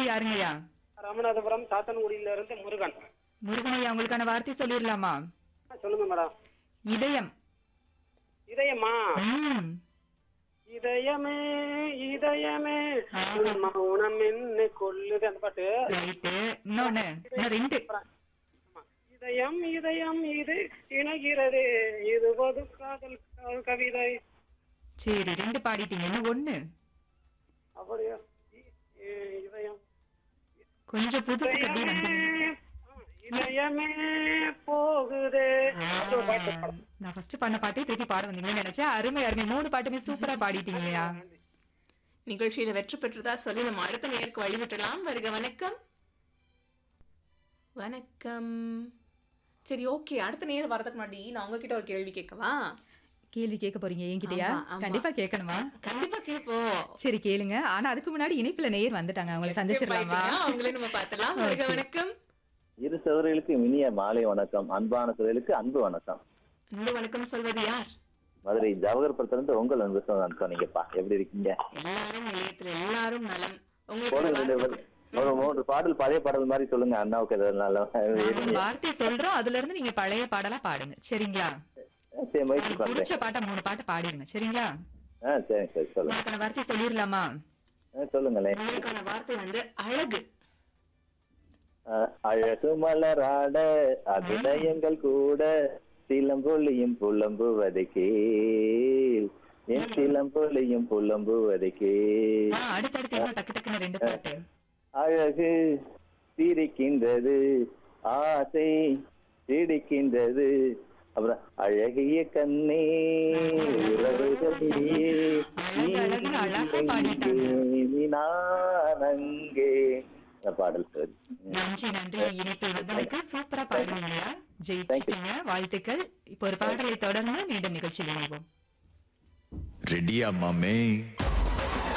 யாருங்கய்யா ராமநாதபுரம் சாத்தன்குடியில இருந்து முருகன் முருகனையா உங்களுக்கான வார்த்தை சொல்லிடலாமா ஆ, சொல்லுங்க மேடம் இதயம் இதயமா ம் இதயமே இதயமே ஆஹா. உன் மௌனம் என்ன கொல்லுது அந்த பாட்டு ரைட்டு இன்னொன்னு இன்னும் ரெண்டு ஆமா. இதயம் இதயம் இது இணைகிறது இது பொது காதல் க- கவிதை சரி ரெண்டு பாடிட்டீங்க இன்னும் ஒண்ணு அப்படியா இ- இ- இதயம் கொஞ்சம் புதுசு கட்டி வந்தீங்க ஆ, இதயமே போகுதே அது ஒரு பாட்டு பாடு. நான் ஃபர்ஸ்ட் பண்ண பாட்டே திருப்பி பாட வந்தீங்கன்னு நினைச்சேன் அருமை அருமை மூணு பாட்டுமே சூப்பரா பாடிட்டீங்கய்யா நிகழ்ச்சியில வெற்றி பெற்றதா சொல்லி நம்ம அடுத்த நேருக்கு வழிவிட்டலாம் வருக வணக்கம் வணக்கம் சரி ஓகே அடுத்த நேரம் வரதுக்கு முன்னாடி நான் உங்ககிட்ட ஒரு கேள்வி கேட்கவா கேள்வி கேட்க போறீங்க என்கிட்டயா ஆமா, ஆமா. கண்டிப்பா கேட்கணுமா கண்டிப்பா கேட்போம் சரி கேளுங்க ஆனா அதுக்கு முன்னாடி இணைப்புல நேயர் வந்துட்டாங்க அவங்களை சந்திச்சிடலாமா போயிட்டீங்க, அவங்களே நம்ம பார்த்தலாம் வருக Okay. வணக்கம் இரு சகோதரிகளுக்கு இனிய மாலை வணக்கம் அன்பான சகோதரிகளுக்கு அன்பு வணக்கம் இந்த வணக்கம் சொல்வது யார் மதுரை ஜவஹர்புரத்திலிருந்து உங்கள் அன்பு சகோதரன் நீங்கப்பா எப்படி இருக்கீங்க எல்லாரும் நிலையத்துல எல்லாரும் நலம் உங்களுக்கு போடுங்க இந்த இந்த வார்த்தை கொடு- ஒரு மூன்று பாடல் பழைய பாடல் மாதிரி சொல்லுங்க அண்ணாவுக்கு எதனால நாங்க ஒரு வார்த்தை சொல்றோம் அதுல இருந்து நீங்க பழைய பாடலா பாடுங்க சரிங்களா சரி முயற்சி உங்களுக்கு பண்றேன் பிடிச்ச பாட்டை மூணு பாட்டு பாடிடுங்க சரிங்களா ஆ சரி சரி சொல்லுங்க உங்களுக்கான வார்த்தை சொல்லிடலாமா ஆ, சொல்லுங்களேன் உங்களுக்கான வார்த்தை வந்து அழகு ஆ, அழகு மலராட அபிநயங்கள் கூட சிலம்பொலியும் புலம்புவதை கேள் என் சிலம்பொலியும் புலம்புவதை கேள் ஆ, அடுத்தடுத்து இன்னும் டக்கு டக்குன்னு ரெண்டு பாட்டு அழகு சிரிக்கின்றது ஆசை சிரிக்கின்றது அப்புறம் அழகிய கண்ணே உறவுகளிலே அழகு, அழகுன்னு அழகா பாடிட்டாங்க. நீ நான் அங்கே இந்த பாடல் சரி நன்றி நன்றி இணைப்பில் வந்தமைக்கு சூப்பரா பாடுனீங்க ஜெயிச்சிட்டீங்க வாழ்த்துக்கள் இப்போ ஒரு பாடலை தொடர்ந்து மீண்டும் நிகழ்ச்சியில் இணைவோம் ரெடியா மாமே